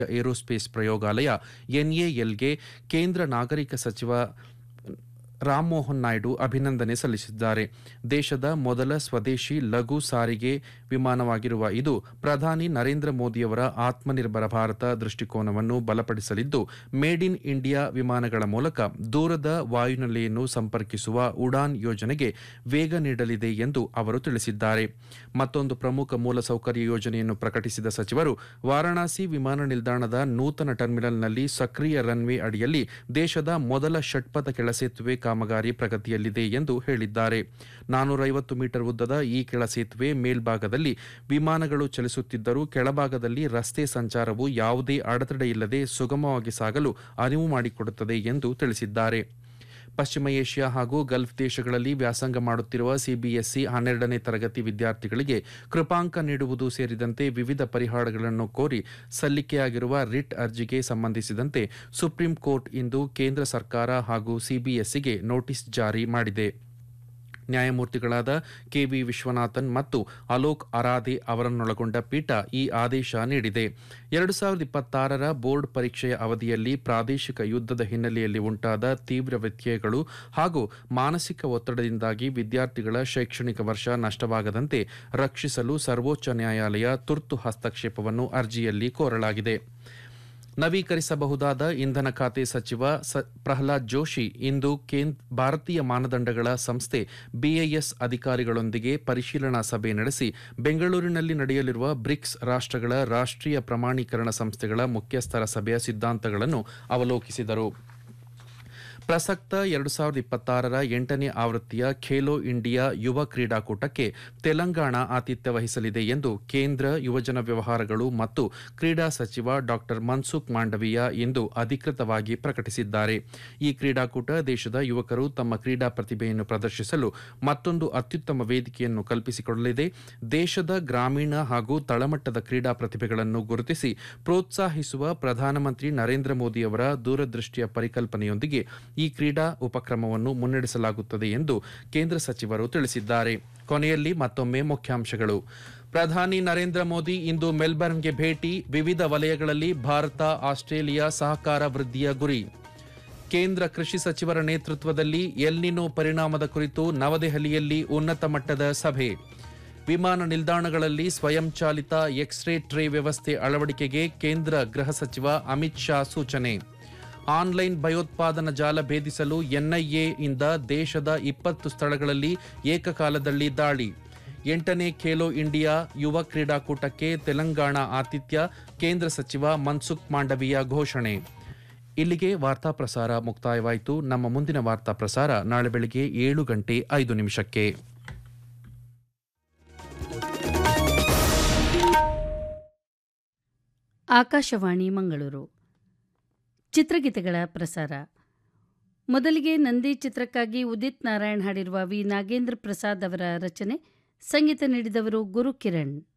aerospace ಪ್ರಯೋಗಾಲಯ ಎನ್ಎಎಲ್ಗೆ ಕೇಂದ್ರ ನಾಗರಿಕ ಸಚಿವ ರಾಮಮೋಹನ್ ನಾಯ್ಡು ಅಭಿನಂದನೆ ಸಲ್ಲಿಸಿದ್ದಾರೆ ದೇಶದ ಮೊದಲ ಸ್ವದೇಶಿ ಲಘು ಸಾರಿಗೆ ವಿಮಾನವಾಗಿರುವ ಇದು ಪ್ರಧಾನಿ ನರೇಂದ್ರ ಮೋದಿಯವರ ಆತ್ಮನಿರ್ಭರ ಭಾರತ ದೃಷ್ಟಿಕೋನವನ್ನು ಬಲಪಡಿಸಲಿದ್ದು ಮೇಡ್ ಇನ್ ಇಂಡಿಯಾ ವಿಮಾನಗಳ ಮೂಲಕ ದೂರದ ವಾಯುನೆಲೆಯನ್ನು ಸಂಪರ್ಕಿಸುವ ಉಡಾನ್ ಯೋಜನೆಗೆ ವೇಗ ನೀಡಲಿದೆ ಎಂದು ಅವರು ತಿಳಿಸಿದ್ದಾರೆ ಮತ್ತೊಂದು ಪ್ರಮುಖ ಮೂಲಸೌಕರ್ಯ ಯೋಜನೆಯನ್ನು ಪ್ರಕಟಿಸಿದ ಸಚಿವರು ವಾರಾಣಸಿ ವಿಮಾನ ನಿಲ್ದಾಣದ ನೂತನ ಟರ್ಮಿನಲ್ನಲ್ಲಿ ಸಕ್ರಿಯ ರನ್ವೇ ಅಡಿಯಲ್ಲಿ ದೇಶದ ಮೊದಲ ಷಟ್ಪಥ ಕೆಳಸೇತುವೆ ಕಾಮಗಾರಿ ಪ್ರಗತಿಯಲ್ಲಿದೆ ಎಂದು ಹೇಳಿದ್ದಾರೆ ನಾನೂರೈವತ್ತು ಮೀಟರ್ ಉದ್ದದ ಈ ಕೆಳಸೇತುವೆ ಮೇಲ್ಭಾಗದಲ್ಲಿ ವಿಮಾನಗಳು ಚಲಿಸುತ್ತಿದ್ದರೂ ಕೆಳಭಾಗದಲ್ಲಿ ರಸ್ತೆ ಸಂಚಾರವು ಯಾವುದೇ ಅಡೆತಡೆಯಿಲ್ಲದೆ ಸುಗಮವಾಗಿ ಸಾಗಲು ಅನುವು ಮಾಡಿಕೊಡುತ್ತದೆ ಎಂದು ತಿಳಿಸಿದ್ದಾರೆ ಪಶ್ಚಿಮ ಏಷ್ಯಾ ಹಾಗೂ ಗಲ್ಫ್ ದೇಶಗಳಲ್ಲಿ ವ್ಯಾಸಂಗ ಮಾಡುತ್ತಿರುವ ಸಿಬಿಎಸ್ಇ ಹನ್ನೆರಡನೇ ತರಗತಿ ವಿದ್ಯಾರ್ಥಿಗಳಿಗೆ ಕೃಪಾಂಕ ನೀಡುವುದು ಸೇರಿದಂತೆ ವಿವಿಧ ಪರಿಹಾರಗಳನ್ನು ಕೋರಿ ಸಲ್ಲಿಕೆಯಾಗಿರುವ ರಿಟ್ ಅರ್ಜಿಗೆ ಸಂಬಂಧಿಸಿದಂತೆ ಸುಪ್ರೀಂ ಕೋರ್ಟ್ ಇಂದು ಕೇಂದ್ರ ಸರ್ಕಾರ ಹಾಗೂ ಸಿಬಿಎಸ್ಇಗೆ ನೋಟಿಸ್ ಜಾರಿ ಮಾಡಿದೆ ನ್ಯಾಯಮೂರ್ತಿಗಳಾದ ಕೆವಿ ವಿಶ್ವನಾಥನ್ ಮತ್ತು ಅಲೋಕ್ ಅರಾಧೆ ಅವರನ್ನೊಳಗೊಂಡ ಪೀಠ ಈ ಆದೇಶ ನೀಡಿದೆ ಎರಡು ಸಾವಿರದ ಇಪ್ಪತ್ತಾರರ ಬೋರ್ಡ್ ಪರೀಕ್ಷೆಯ ಅವಧಿಯಲ್ಲಿ ಪ್ರಾದೇಶಿಕ ಯುದ್ಧದ ಹಿನ್ನೆಲೆಯಲ್ಲಿ ಉಂಟಾದ ತೀವ್ರ ವ್ಯತ್ಯಯಗಳು ಹಾಗೂ ಮಾನಸಿಕ ಒತ್ತಡದಿಂದಾಗಿ ವಿದ್ಯಾರ್ಥಿಗಳ ಶೈಕ್ಷಣಿಕ ವರ್ಷ ನಷ್ಟವಾಗದಂತೆ ರಕ್ಷಿಸಲು ಸರ್ವೋಚ್ಚ ನ್ಯಾಯಾಲಯ ತುರ್ತು ಹಸ್ತಕ್ಷೇಪವನ್ನು ಅರ್ಜಿಯಲ್ಲಿ ಕೋರಲಾಗಿದೆ ನವೀಕರಿಸಬಹುದಾದ ಇಂಧನ ಖಾತೆ ಸಚಿವ ಸ- ಪ್ರಹ್ಲಾದ್ ಜೋಶಿ ಇಂದು ಕೇಂದ್ ಭಾರತೀಯ ಮಾನದಂಡಗಳ ಸಂಸ್ಥೆ ಬಿಐಎಸ್ ಅಧಿಕಾರಿಗಳೊಂದಿಗೆ ಪರಿಶೀಲನಾ ಸಭೆ ನಡೆಸಿ ಬೆಂಗಳೂರಿನಲ್ಲಿ ನಡೆಯಲಿರುವ ಬ್ರಿಕ್ಸ್ ರಾಷ್ಟ್ರಗಳ ರಾಷ್ಟ್ರೀಯ ಪ್ರಮಾಣೀಕರಣ ಸಂಸ್ಥೆಗಳ ಮುಖ್ಯಸ್ಥರ ಸಭೆಯ ಸಿದ್ಧಾಂತಗಳನ್ನು ಅವಲೋಕಿಸಿದರು ಪ್ರಸಕ್ತ ಎರಡು ಸಾವಿರದ ಇಪ್ಪತ್ತಾರರ ಎಂಟನೇ ಆವೃತ್ತಿಯ ಖೇಲೋ ಇಂಡಿಯಾ ಯುವ ಕ್ರೀಡಾಕೂಟಕ್ಕೆ ತೆಲಂಗಾಣ ಆತಿಥ್ಯ ವಹಿಸಲಿದೆ ಎಂದು ಕೇಂದ್ರ ಯುವಜನ ವ್ಯವಹಾರಗಳು ಮತ್ತು ಕ್ರೀಡಾ ಸಚಿವ ಡಾಕ್ಟರ್ ಮನ್ಸುಖ್ ಮಾಂಡವೀಯ ಇಂದು ಅಧಿಕೃತವಾಗಿ ಪ್ರಕಟಿಸಿದ್ದಾರೆ ಈ ಕ್ರೀಡಾಕೂಟ ದೇಶದ ಯುವಕರು ತಮ್ಮ ಕ್ರೀಡಾ ಪ್ರತಿಭೆಯನ್ನು ಪ್ರದರ್ಶಿಸಲು ಮತ್ತೊಂದು ಅತ್ಯುತ್ತಮ ವೇದಿಕೆಯನ್ನು ಕಲ್ಪಿಸಿಕೊಡಲಿದೆ ದೇಶದ ಗ್ರಾಮೀಣ ಹಾಗೂ ತಳಮಟ್ಟದ ಕ್ರೀಡಾ ಪ್ರತಿಭೆಗಳನ್ನು ಗುರುತಿಸಿ ಪ್ರೋತ್ಸಾಹಿಸುವ ಪ್ರಧಾನಮಂತ್ರಿ ನರೇಂದ್ರ ಮೋದಿಯವರ ದೂರದೃಷ್ಟಿಯ ಪರಿಕಲ್ಪನೆಯೊಂದಿಗೆ ಈ ಕ್ರೀಡಾ ಉಪಕ್ರಮವನ್ನು ಮುನ್ನಡೆಸಲಾಗುತ್ತದೆ ಎಂದು ಕೇಂದ್ರ ಸಚಿವರು ತಿಳಿಸಿದ್ದಾರೆ ಕೊನೆಯಲ್ಲಿ ಮತ್ತೊಮ್ಮೆ ಮುಖ್ಯಾಂಶಗಳು ಪ್ರಧಾನಿ ನರೇಂದ್ರ ಮೋದಿ ಇಂದು ಮೆಲ್ಬರ್ನ್ಗೆ ಭೇಟಿ ವಿವಿಧ ವಲಯಗಳಲ್ಲಿ ಭಾರತ ಆಸ್ಟ್ರೇಲಿಯಾ ಸಹಕಾರ ವೃದ್ಧಿಯ ಗುರಿ ಕೇಂದ್ರ ಕೃಷಿ ಸಚಿವರ ನೇತೃತ್ವದಲ್ಲಿ ಎಲ್ನಿನೋ ಪರಿಣಾಮದ ಕುರಿತು ನವದೆಹಲಿಯಲ್ಲಿ ಉನ್ನತ ಮಟ್ಟದ ಸಭೆ ವಿಮಾನ ನಿಲ್ದಾಣಗಳಲ್ಲಿ ಸ್ವಯಂಚಾಲಿತ ಎಕ್ಸ್ರೇ ಟ್ರೇ ವ್ಯವಸ್ಥೆ ಅಳವಡಿಕೆಗೆ ಕೇಂದ್ರ ಗೃಹ ಸಚಿವ ಅಮಿತ್ ಶಾ ಸೂಚನೆ ಆನ್ಲೈನ್ ಭಯೋತ್ಪಾದನಾ ಜಾಲ ಭೇದಿಸಲು ಎನ್ಐಎ ಇಂದ ದೇಶದ ಇಪ್ಪತ್ತು ಸ್ಥಳಗಳಲ್ಲಿ ಏಕಕಾಲದಲ್ಲಿ ದಾಳಿ ಎಂಟನೇ ಖೇಲೋ ಇಂಡಿಯಾ ಯುವ ಕ್ರೀಡಾಕೂಟಕ್ಕೆ ತೆಲಂಗಾಣ ಆತಿಥ್ಯ ಕೇಂದ್ರ ಸಚಿವ ಮನ್ಸುಖ್ ಮಾಂಡವೀಯ ಘೋಷಣೆ ಇಲ್ಲಿಗೆ ವಾರ್ತಾ ಪ್ರಸಾರ ಮುಕ್ತಾಯವಾಯಿತು ನಮ್ಮ ಮುಂದಿನ ವಾರ್ತಾ ಪ್ರಸಾರ ನಾಳೆ ಬೆಳಗ್ಗೆ ಏಳು ಗಂಟೆ ಐದು ನಿಮಿಷಕ್ಕೆ ಆಕಾಶವಾಣಿ ಮಂಗಳೂರು ಚಿತ್ರಗೀತೆಗಳ ಪ್ರಸಾರ ಮೊದಲಿಗೆ ನಂದಿ ಚಿತ್ರಕ್ಕಾಗಿ ಉದಿತ್ ನಾರಾಯಣ್ ಹಾಡಿರುವ ವಿ ನಾಗೇಂದ್ರ ಪ್ರಸಾದ್ ಅವರ ರಚನೆ ಸಂಗೀತ ನೀಡಿದವರು ಗುರು ಕಿರಣ್